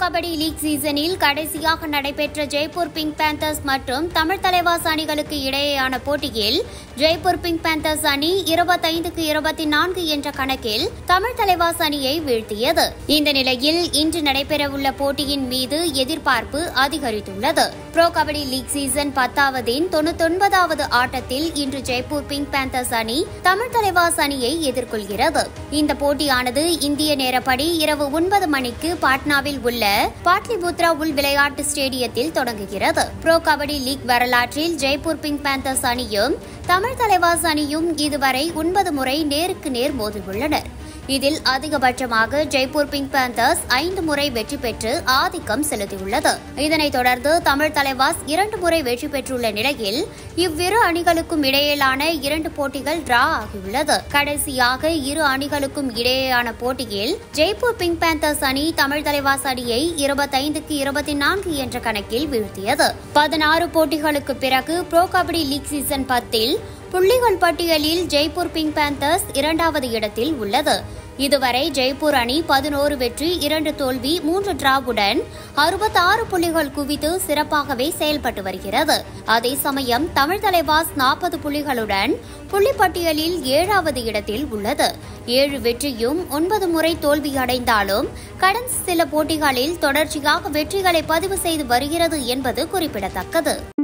kabaddi league சீசனில் கடைசியாக நடைபெற்ற ஜெய்ப்பூர் பிங்க் பேந்தர்ஸ் மற்றும் தமிழ் தலைவாஸ் அணிகளுக்கு இடையேயான போட்டியில் ஜெய்ப்பூர் பிங்க் பேந்தர்ஸ் அணி இருபத்தைந்துக்கு இருபத்தி நான்கு என்ற கணக்கில் தமிழ் தலைவாஸ் அணியை வீழ்த்தியது இந்த நிலையில் இன்று நடைபெறவுள்ள போட்டியின் மீது எதிர்பார்ப்பு அதிகரித்துள்ளது ப்ரோ கபடி லீக் சீசன் பத்தாவதின் தொண்ணூத்தொன்பதாவது ஆட்டத்தில் இன்று ஜெய்ப்பூர் பிங்க் பேந்தர்ஸ் அணி தமிழ் தலைவாஸ் அணியை எதிர்கொள்கிறது இந்த போட்டியானது இந்திய நேரப்படி இரவு ஒன்பது மணிக்கு பாட்னாவில் உள்ள பாட்லிபுத்ரா உள் விளையாட்டு ஸ்டேடியத்தில் தொடங்குகிறது ப்ரோ கபடி லீக் வரலாற்றில் ஜெய்ப்பூர் பிங்க் பேந்தர்ஸ் அணியும் தமிழ் தலைவாஸ் அணியும் இதுவரை ஒன்பது முறை நேருக்கு நேர் மோதியுள்ளனர் இதில் அதிகபட்சமாக ஜெய்ப்பூர் பிங்க் பேந்தர்ஸ் ஐந்து முறை வெற்றி பெற்று ஆதிக்கம் செலுத்தியுள்ளது இதனைத் தொடர்ந்து தமிழ் தலைவாஸ் இரண்டு முறை வெற்றி பெற்றுள்ள நிலையில் இவ்விரு அணிகளுக்கும் இடையிலான இரண்டு போட்டிகள் டிரா ஆகியுள்ளது கடைசியாக இரு அணிகளுக்கும் இடையேயான போட்டியில் ஜெய்ப்பூர் பிங்க் பேந்தர்ஸ் அணி தமிழ் தலைவாஸ் அணியை இருபத்தைந்துக்கு இருபத்தி நான்கு என்ற கணக்கில் வீழ்த்தியது பதினாறு போட்டிகளுக்கு பிறகு ப்ரோ கபடி லீக் சீசன் பத்தில் புள்ளிகள் பட்டியலில் ஜெய்ப்பூர் பிங்க் பேந்தர்ஸ் இரண்டாவது இடத்தில் உள்ளது இதுவரை ஜெய்ப்பூர் அணி பதினோரு வெற்றி இரண்டு தோல்வி மூன்று டிராவுடன் அறுபத்தாறு புள்ளிகள் குவித்து சிறப்பாகவே செயல்பட்டு வருகிறது அதே சமயம் தமிழ் தலைவாஸ் நாற்பது புள்ளிகளுடன் புள்ளிப்பட்டியலில் ஏழாவது இடத்தில் உள்ளது ஏழு வெற்றியும் ஒன்பது முறை தோல்வியடைந்தாலும் கடந்த சில போட்டிகளில் தொடர்ச்சியாக வெற்றிகளை பதிவு செய்து வருகிறது என்பது குறிப்பிடத்தக்கது